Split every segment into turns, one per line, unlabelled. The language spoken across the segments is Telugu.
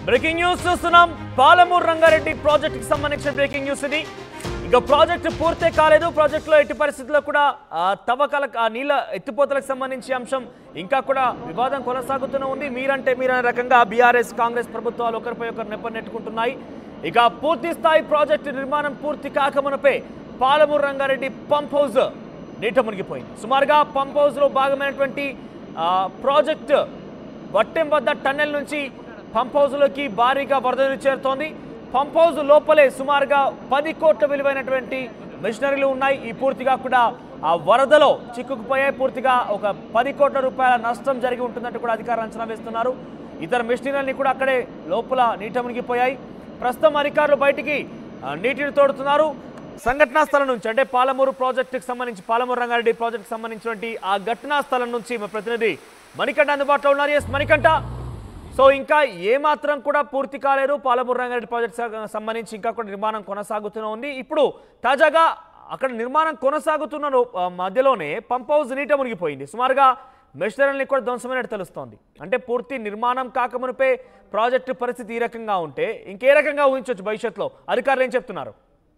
బ్రేకింగ్ న్యూస్ చూస్తున్నాం పాలమూరు రంగారెడ్డి ప్రాజెక్ట్ కి సంబంధించిన బ్రేకింగ్ న్యూస్ ఇది ఇక ప్రాజెక్టు పూర్తే కాలేదు ప్రాజెక్టులో ఎట్టి పరిస్థితుల్లో కూడా ఆ తవ్వకాల ఆ నీళ్ళ ఎత్తిపోతలకు సంబంధించి అంశం ఇంకా కూడా వివాదం కొనసాగుతూనే ఉంది మీరంటే మీరనే రకంగా బీఆర్ఎస్ కాంగ్రెస్ ప్రభుత్వాలు ఒకరిపై ఒకరు నెప్పనెట్టుకుంటున్నాయి ఇక పూర్తి స్థాయి ప్రాజెక్టు నిర్మాణం పూర్తి కాకమునపే పాలమూరు రంగారెడ్డి పంప్ హౌస్ నీట మునిగిపోయింది సుమారుగా పంప్ హౌస్లో భాగమైనటువంటి ఆ, ప్రాజెక్ట్ వట్టెం వద్ద టన్నెల్ నుంచి పంప్ హౌస్లోకి భారీగా వరద నీరు చేరుతోంది పంప్ హౌస్ లోపలే సుమారుగా పది కోట్ల విలువైనటువంటి మిషనరీలు ఉన్నాయి ఈ పూర్తిగా కూడా ఆ వరదలో చిక్కుకుపోయాయి పూర్తిగా ఒక పది కోట్ల రూపాయల నష్టం జరిగి ఉంటుందంటూ కూడా అధికారులు అంచనా వేస్తున్నారు ఇతర మిషనరీలన్నీ కూడా అక్కడే లోపల నీట మునిగిపోయాయి ప్రస్తుతం అధికారులు బయటికి ఆ, నీటిని తోడుతున్నారు సంఘటనా స్థలం నుంచి అంటే పాలమూరు ప్రాజెక్టుకి సంబంధించి పాలమూరు రంగారెడ్డి ప్రాజెక్టుకి సంబంధించినటువంటి ఆ ఘటనా స్థలం నుంచి మా ప్రతినిధి మణికంఠ అందుబాటులో ఉన్నారు ఎస్ మణికంఠ సో ఇంకా ఏమాత్రం కూడా పూర్తి కాలేదు పాలమూరు రంగారెడ్డి ప్రాజెక్ట్ స- సంబంధించి ఇంకా కూడా నిర్మాణం కొనసాగుతూనే ఉంది ఇప్పుడు తాజాగా అక్కడ నిర్మాణం కొనసాగుతున్న లో- ఆ, మధ్యలోనే పంప్ హౌస్ నీట మునిగిపోయింది సుమారుగా మెషినరీని కూడా ధ్వంసమైనట్టు తెలుస్తోంది అంటే పూర్తి నిర్మాణం కాకమునిపే ప్రాజెక్టు పరిస్థితి ఈ రకంగా ఉంటే ఇంకే రకంగా ఊహించవచ్చు భవిష్యత్తులో అధికారులు ఏం చెప్తున్నారు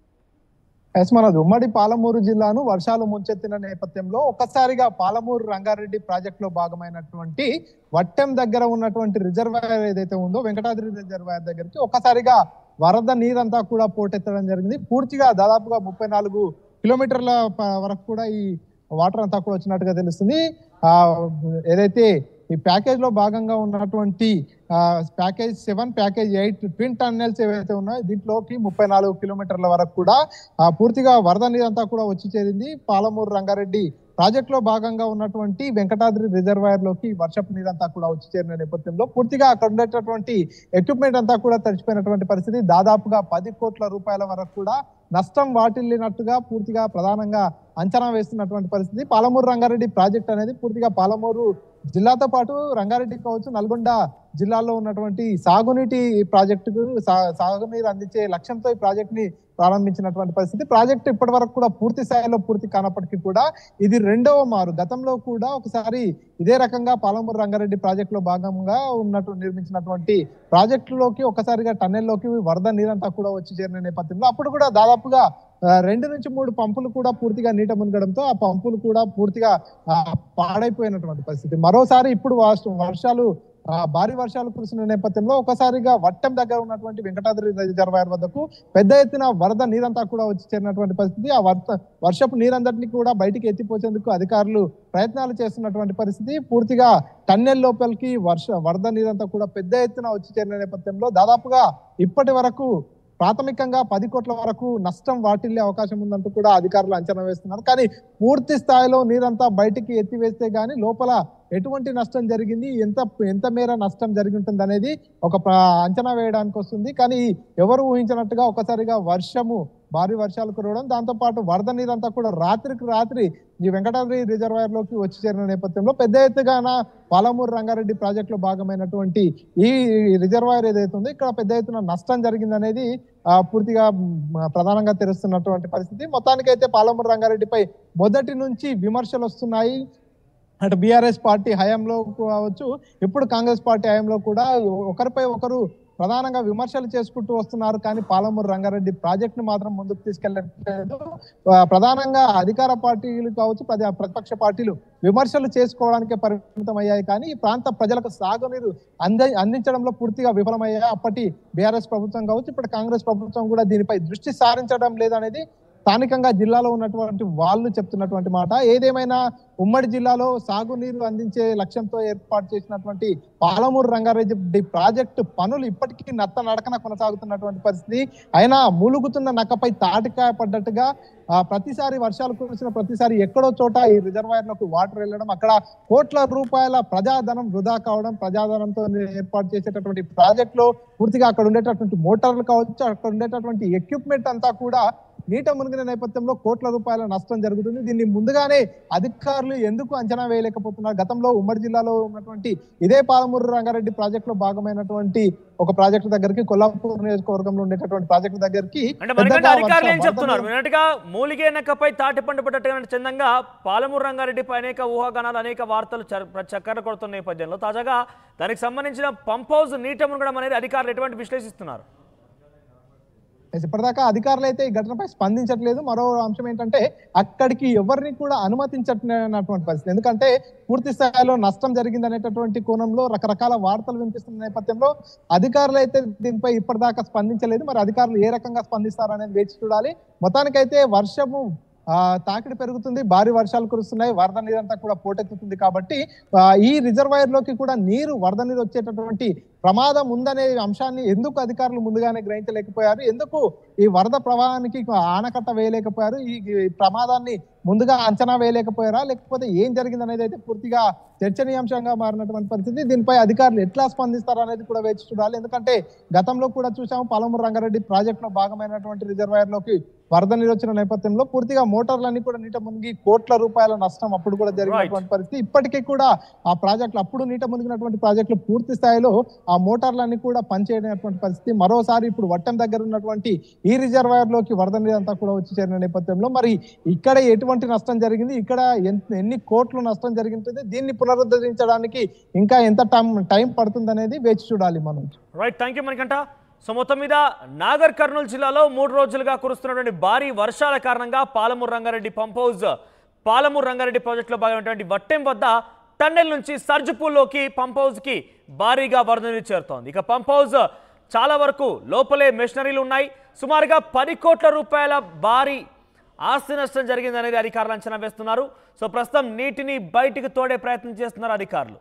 ఎస్ మనది ఉమ్మడి పాలమూరు జిల్లాను వర్షాలు ముంచెత్తిన నేపథ్యంలో ఒక్కసారిగా పాలమూరు రంగారెడ్డి ప్రాజెక్ట్ లో భాగమైనటువంటి వట్టెం దగ్గర ఉన్నటువంటి రిజర్వాయర్ ఏదైతే ఉందో వెంకటాద్రి రిజర్వాయర్ దగ్గరికి ఒక్కసారిగా వరద నీరంతా కూడా పోటెత్తడం జరిగింది పూర్తిగా దాదాపుగా ముప్పై నాలుగు కిలోమీటర్ల ప- వరకు కూడా ఈ వాటర్ అంతా కూడా వచ్చినట్టుగా తెలుస్తుంది ఆ ఏదైతే ఈ ప్యాకేజ్ లో భాగంగా ఉన్నటువంటి ఆ, package seven package eight twin tunnels ఏవైతే ఉన్నాయో దీంట్లోకి ముప్పై నాలుగు కిలోమీటర్ల వరకు కూడా ఆ, పూర్తిగా వరద నీరంతా కూడా వచ్చి చేరింది పాలమూరు రంగారెడ్డి ప్రాజెక్ట్ లో భాగంగా ఉన్నటువంటి వెంకటాద్రి రిజర్వాయర్ లోకి వర్షపు నీరంతా కూడా వచ్చి చేరిన నేపథ్యంలో పూర్తిగా అక్కడ ఉండేటటువంటి ఎక్విప్మెంట్ అంతా కూడా తడిచిపోయినటువంటి పరిస్థితి దాదాపుగా పది కోట్ల రూపాయల వరకు కూడా నష్టం వాటిల్లినట్టుగా పూర్తిగా ప్రధానంగా అంచనా వేస్తున్నటువంటి పరిస్థితి పాలమూరు రంగారెడ్డి ప్రాజెక్ట్ అనేది పూర్తిగా పాలమూరు జిల్లాతో పాటు రంగారెడ్డి కావచ్చు నల్గొండ జిల్లాలో ఉన్నటువంటి సాగునీటి ప్రాజెక్టుకు సా- సాగునీరు అందించే లక్ష్యంతో ఈ ప్రాజెక్ట్ ని ప్రారంభించినటువంటి పరిస్థితి ప్రాజెక్ట్ ఇప్పటి వరకు కూడా పూర్తి స్థాయిలో పూర్తి కానప్పటికీ కూడా ఇది రెండవ మారు గతంలో కూడా ఒకసారి ఇదే రకంగా పాలమూరు రంగారెడ్డి ప్రాజెక్ట్ లో భాగంగా ఉన్నట్టు నిర్మించినటువంటి ప్రాజెక్టులోకి ఒకసారిగా టన్నెల్లోకి వరద నీరంతా కూడా వచ్చి చేరిన నేపథ్యంలో అప్పుడు కూడా దాదాపుగా ఆ, రెండు నుంచి మూడు పంపులు కూడా పూర్తిగా నీట మునగడంతో ఆ పంపులు కూడా పూర్తిగా ఆ, పాడైపోయినటువంటి పరిస్థితి మరోసారి ఇప్పుడు వర్ష- వర్షాలు ఆ, భారీ వర్షాలు కురిసిన నేపథ్యంలో ఒకసారిగా వట్టం దగ్గర ఉన్నటువంటి వెంకటాద్రి రిజర్వాయర్ వద్దకు పెద్ద ఎత్తున వరద నీరంతా కూడా వచ్చి చేరినటువంటి పరిస్థితి ఆ వర్ష వర్షపు నీరందరినీ కూడా బయటికి ఎత్తిపోసేందుకు అధికారులు ప్రయత్నాలు చేస్తున్నటువంటి పరిస్థితి పూర్తిగా టన్నెల్ లోపలికి వర్ష వరద నీరంతా కూడా పెద్ద ఎత్తున వచ్చి చేరిన నేపథ్యంలో దాదాపుగా ఇప్పటి వరకు ప్రాథమికంగా పది కోట్ల వరకు నష్టం వాటిల్లే అవకాశం ఉందంటూ కూడా అధికారులు అంచనా వేస్తున్నారు కానీ పూర్తి స్థాయిలో నీరంతా బయటికి ఎత్తివేస్తే గానీ లోపల ఎటువంటి నష్టం జరిగింది ఎంత ఎంత మేర నష్టం జరిగి ఉంటుంది అనేది ఒక ప్ర- అంచనా వేయడానికి వస్తుంది కానీ ఎవరు ఊహించినట్టుగా ఒకసారిగా వర్షము భారీ వర్షాలు కురవడం దాంతో పాటు వరద నీరంతా కూడా రాత్రికి రాత్రి ఈ వెంకటాద్రి రిజర్వాయర్ లోకి వచ్చి చేరిన నేపథ్యంలో పెద్ద ఎత్తుగాన పాలమూరు రంగారెడ్డి ప్రాజెక్ట్ లో భాగమైనటువంటి ఈ రిజర్వాయర్ ఏదైతే ఉందో ఇక్కడ పెద్ద ఎత్తున నష్టం జరిగిందనేది ఆ, పూర్తిగా మ్, ప్రధానంగా తెలుస్తున్నటువంటి పరిస్థితి మొత్తానికైతే పాలమూరు రంగారెడ్డిపై మొదటి నుంచి విమర్శలు వస్తున్నాయి అటు బీఆర్ఎస్ పార్టీ హయాంలో కావచ్చు ఇప్పుడు కాంగ్రెస్ పార్టీ హయాంలో కూడా ఒకరిపై ఒకరు ప్రధానంగా విమర్శలు చేసుకుంటూ వస్తున్నారు కానీ పాలమూరు రంగారెడ్డి ప్రాజెక్ట్ ను మాత్రం ముందుకు తీసుకెళ్లట్లేదు ఆ, ప్రధానంగా అధికార పార్టీలు కావచ్చు ప్రజా ప్రతిపక్ష పార్టీలు విమర్శలు చేసుకోవడానికే పరిమితం అయ్యాయి కానీ ఈ ప్రాంత ప్రజలకు సాగునీరు అంద అందించడంలో పూర్తిగా విఫలమయ్యాయి అప్పటి బీఆర్ఎస్ ప్రభుత్వం కావచ్చు ఇప్పుడు కాంగ్రెస్ ప్రభుత్వం కూడా దీనిపై దృష్టి సారించడం లేదనేది స్థానికంగా జిల్లాలో ఉన్నటువంటి వాళ్ళు చెప్తున్నటువంటి మాట ఏదేమైనా ఉమ్మడి జిల్లాలో సాగునీరు అందించే లక్ష్యంతో ఏర్పాటు చేసినటువంటి పాలమూరు రంగారెడ్డి ప్రాజెక్టు పనులు ఇప్పటికీ నత్త నడకన కొనసాగుతున్నటువంటి పరిస్థితి అయినా మూలుగుతున్న నక్కపై తాటికాయ పడ్డట్టుగా ఆ, ప్రతిసారి వర్షాలు కురిసిన ప్రతిసారి ఎక్కడో చోట ఈ రిజర్వాయర్ లోకి వాటర్ వెళ్ళడం అక్కడ కోట్ల రూపాయల ప్రజాధనం వృధా కావడం ప్రజాధనంతో ఏర్పాటు చేసేటటువంటి ప్రాజెక్ట్ లో పూర్తిగా అక్కడ ఉండేటటువంటి మోటార్లు కావచ్చు అక్కడ ఉండేటటువంటి ఎక్విప్మెంట్ అంతా కూడా నీట మునిగిన నేపథ్యంలో కోట్ల రూపాయల నష్టం జరుగుతుంది దీన్ని ముందుగానే అధికారులు ఎందుకు అంచనా వేయలేకపోతున్నారు గతంలో ఉమ్మడి జిల్లాలో ఉన్నటువంటి ఇదే పాలమూరు రంగారెడ్డి ప్రాజెక్ట్ లో భాగమైనటువంటి ఒక ప్రాజెక్టు దగ్గరికి కొల్లాపూర్ నియోజకవర్గంలో ఉండేటటువంటి ప్రాజెక్టు దగ్గరికి
అంటే మనకంటే
పెద్దగా
అధికారులు ఏం
వర్ష-
చెప్తున్నారు
వరద
విన్నట్టుగా మూలిగే నక్కపై తాటి పండు పడ్డట్టుగా చందంగా పాలమూరు రంగారెడ్డిపై అనేక ఊహాగానాలు అనేక వార్తలు చర- చక్కర కొడుతున్న నేపథ్యంలో తాజాగా దానికి సంబంధించిన పంప్ హౌస్ నీట మునగడం అనేది అధికారులు ఎటువంటి విశ్లేషిస్తున్నారు
ఇప్పటిదాకా అధికారులు అయితే ఈ ఘటనపై స్పందించట్లేదు మరో అంశం ఏంటంటే అక్కడికి ఎవరిని కూడా అనుమతించట్లేనటువంటి పరిస్థితి ఎందుకంటే పూర్తి స్థాయిలో నష్టం జరిగింది అనేటటువంటి కోణంలో రకరకాల వార్తలు వినిపిస్తున్న నేపథ్యంలో అధికారులు అయితే దీనిపై ఇప్పటిదాకా స్పందించలేదు మరి అధికారులు ఏ రకంగా స్పందిస్తారు అనేది వేచి చూడాలి మొత్తానికైతే వర్షము ఆ, తాకిడి పెరుగుతుంది భారీ వర్షాలు కురుస్తున్నాయి వరద నీరంతా కూడా పోటెత్తుతుంది కాబట్టి ఆ, ఈ రిజర్వాయర్ లోకి కూడా నీరు వరద నీరు వచ్చేటటువంటి ప్రమాదం ఉందనే అంశాన్ని ఎందుకు అధికారులు ముందుగానే గ్రహించలేకపోయారు ఎందుకు ఈ వరద ప్రవాహానికి ఆనకట్ట వేయలేకపోయారు ఈ ఈ ప్రమాదాన్ని ముందుగా అంచనా వేయలేకపోయారా లేకపోతే ఏం జరిగింది అనేది అయితే పూర్తిగా చర్చనీయాంశంగా మారినటువంటి పరిస్థితి దీనిపై అధికారులు ఎట్లా స్పందిస్తారు అనేది కూడా వేచి చూడాలి ఎందుకంటే గతంలో కూడా చూసాము పాలమూరు రంగారెడ్డి ప్రాజెక్ట్ లో భాగమైనటువంటి రిజర్వాయర్ లోకి వరద నీరు వచ్చిన నేపథ్యంలో పూర్తిగా మోటార్లన్నీ కూడా నీట మునిగి కోట్ల రూపాయల నష్టం అప్పుడు కూడా జరిగినటువంటి పరిస్థితి ఇప్పటికీ కూడా ఆ ప్రాజెక్టులు అప్పుడు నీట మునిగినటువంటి ప్రాజెక్టులు పూర్తి స్థాయిలో ఆ మోటార్లన్నీ కూడా పనిచేయనటువంటి పరిస్థితి మరోసారి ఇప్పుడు వట్టం దగ్గర ఉన్నటువంటి ఈ రిజర్వాయర్ లోకి వరద నీరు అంతా కూడా వచ్చి చేరిన నేపథ్యంలో మరి ఇక్కడ ఎటువంటి నష్టం జరిగింది ఇక్కడ ఎంత- ఎన్ని కోట్లు నష్టం జరిగింటుంది దీన్ని పునరుద్ధరించడానికి ఇంకా ఎంత టైం టైం పడుతుంది అనేది వేచి చూడాలి మనం
right thank you Manikanta so మొత్తం మీద నాగర్ కర్నూలు జిల్లాలో మూడు రోజులుగా కురుస్తున్నటువంటి భారీ వర్షాల కారణంగా పాలమూరు రంగారెడ్డి పంప్ హౌస్ పాలమూరు రంగారెడ్డి ప్రాజెక్టులో భాగమైనటువంటి వట్టెం వద్ద టన్నెల్ నుంచి సర్జుపూల్లోకి పంప్ హౌస్కి భారీగా వరద నీరు చేరుతోంది ఇక పంప్ హౌస్ చాలా వరకు లోపలే మెషినరీలు ఉన్నాయి సుమారుగా పది కోట్ల రూపాయల భారీ ఆస్తి నష్టం జరిగిందనేది అధికారులు అంచనా వేస్తున్నారు సో ప్రస్తుతం నీటిని బయటికి తోడే ప్రయత్నం చేస్తున్నారు అధికారులు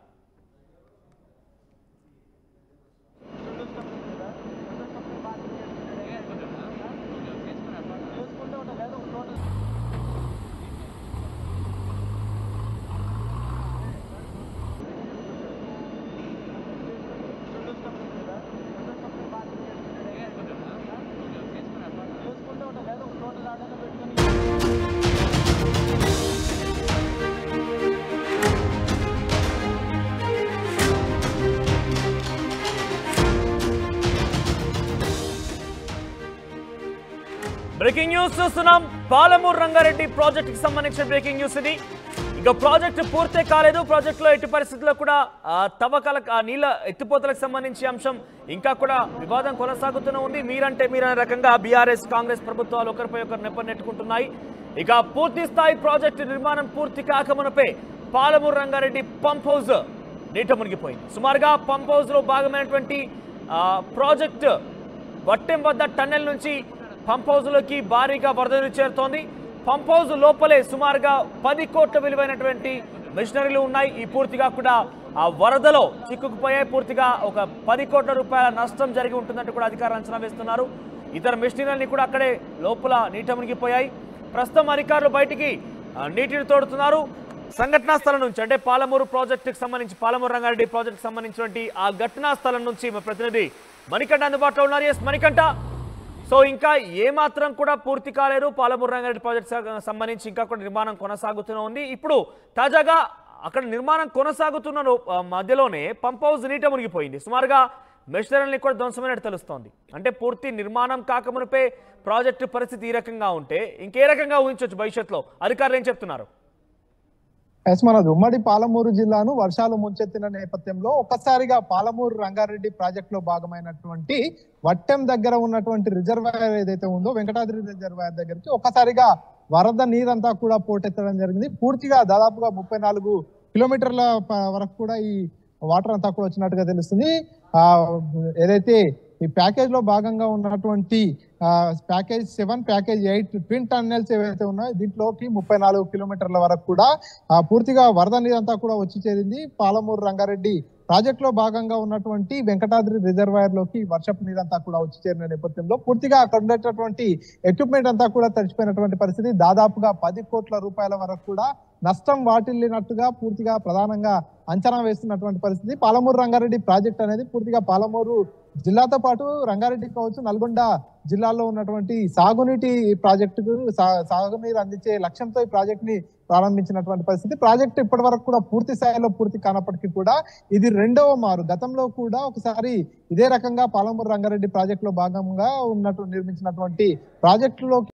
బ్రేకింగ్ న్యూస్ చూస్తున్నాం పాలమూరు రంగారెడ్డి ప్రాజెక్ట్ కి సంబంధించిన బ్రేకింగ్ న్యూస్ ఇది ఇక ప్రాజెక్టు పూర్తే కాలేదు ప్రాజెక్టులో ఎట్టి పరిస్థితుల్లో కూడా ఆ, తవ్వకాల ఆ నీళ్ళ ఎత్తిపోతలకు సంబంధించి అంశం ఇంకా కూడా వివాదం కొనసాగుతూనే ఉంది మీరంటే మీరనే రకంగా బీఆర్ఎస్ కాంగ్రెస్ ప్రభుత్వాలు ఒకరిపై ఒకరు నెప్పనెట్టుకుంటున్నాయి ఇక పూర్తి స్థాయి ప్రాజెక్టు నిర్మాణం పూర్తి కాకమునపే పాలమూరు రంగారెడ్డి పంప్ హౌస్ నీట మునిగిపోయింది సుమారుగా పంప్ హౌస్ లో భాగమైనటువంటి ఆ, ప్రాజెక్ట్ వట్టెం వద్ద టన్నెల్ నుంచి పంప్ హౌస్లోకి భారీగా వరద నీరు చేరుతోంది పంప్ హౌస్ లోపలే సుమారుగా పది కోట్ల విలువైనటువంటి మిషనరీలు ఉన్నాయి ఈ పూర్తిగా కూడా ఆ వరదలో చిక్కుకుపోయాయి పూర్తిగా ఒక పది కోట్ల రూపాయల నష్టం జరిగి ఉంటుందంటూ కూడా అధికారులు అంచనా వేస్తున్నారు ఇతర మిషనరీలన్నీ కూడా అక్కడే లోపల నీట మునిగిపోయాయి ప్రస్తుతం అధికారులు బయటికి ఆ, నీటిని తోడుతున్నారు సంఘటనా స్థలం నుంచి అంటే పాలమూరు ప్రాజెక్టుకి సంబంధించి పాలమూరు రంగారెడ్డి ప్రాజెక్టుకి సంబంధించినటువంటి ఆ ఘటనా స్థలం నుంచి మా ప్రతినిధి మణికంఠ అందుబాటులో ఉన్నారు ఎస్ మణికంఠ సో ఇంకా ఏమాత్రం కూడా పూర్తి కాలేదు పాలమూరు రంగారెడ్డి ప్రాజెక్ట్ స- సంబంధించి ఇంకా కూడా నిర్మాణం కొనసాగుతూనే ఉంది ఇప్పుడు తాజాగా అక్కడ నిర్మాణం కొనసాగుతున్న రో- ఆ, మధ్యలోనే పంప్ హౌస్ నీట మునిగిపోయింది సుమారుగా మెషినరీని కూడా ధ్వంసమైనట్టు తెలుస్తోంది అంటే పూర్తి నిర్మాణం కాకమునిపే ప్రాజెక్టు పరిస్థితి ఈ రకంగా ఉంటే ఇంకే రకంగా ఊహించవచ్చు భవిష్యత్తులో అధికారులు ఏం చెప్తున్నారు
ఎస్ మనది ఉమ్మడి పాలమూరు జిల్లాను వర్షాలు ముంచెత్తిన నేపథ్యంలో ఒక్కసారిగా పాలమూరు రంగారెడ్డి ప్రాజెక్ట్ లో భాగమైనటువంటి వట్టెం దగ్గర ఉన్నటువంటి రిజర్వాయర్ ఏదైతే ఉందో వెంకటాద్రి రిజర్వాయర్ దగ్గరికి ఒక్కసారిగా వరద నీరంతా కూడా పోటెత్తడం జరిగింది పూర్తిగా దాదాపుగా ముప్పై నాలుగు కిలోమీటర్ల ప- వరకు కూడా ఈ వాటర్ అంతా కూడా వచ్చినట్టుగా తెలుస్తుంది ఆ ఏదైతే ఈ ప్యాకేజ్ లో భాగంగా ఉన్నటువంటి ఆ, package seven package eight twin tunnels ఏవైతే ఉన్నాయో దీంట్లోకి ముప్పై నాలుగు కిలోమీటర్ల వరకు కూడా ఆ, పూర్తిగా వరద నీరంతా కూడా వచ్చి చేరింది పాలమూరు రంగారెడ్డి ప్రాజెక్ట్ లో భాగంగా ఉన్నటువంటి వెంకటాద్రి రిజర్వాయర్ లోకి వర్షపు నీరంతా కూడా వచ్చి చేరిన నేపథ్యంలో పూర్తిగా అక్కడ ఉండేటటువంటి ఎక్విప్మెంట్ అంతా కూడా తడిచిపోయినటువంటి పరిస్థితి దాదాపుగా పది కోట్ల రూపాయల వరకు కూడా నష్టం వాటిల్లినట్టుగా పూర్తిగా ప్రధానంగా అంచనా వేస్తున్నటువంటి పరిస్థితి పాలమూరు రంగారెడ్డి ప్రాజెక్ట్ అనేది పూర్తిగా పాలమూరు జిల్లాతో పాటు రంగారెడ్డి కావచ్చు నల్గొండ జిల్లాలో ఉన్నటువంటి సాగునీటి ప్రాజెక్టుకు సా- సాగునీరు అందించే లక్ష్యంతో ఈ ప్రాజెక్ట్ ని ప్రారంభించినటువంటి పరిస్థితి ప్రాజెక్ట్ ఇప్పటి వరకు కూడా పూర్తి స్థాయిలో పూర్తి కానప్పటికీ కూడా ఇది రెండవ మారు గతంలో కూడా ఒకసారి ఇదే రకంగా పాలమూరు రంగారెడ్డి ప్రాజెక్ట్ లో భాగంగా ఉన్నట్టు నిర్మించినటువంటి ప్రాజెక్టులో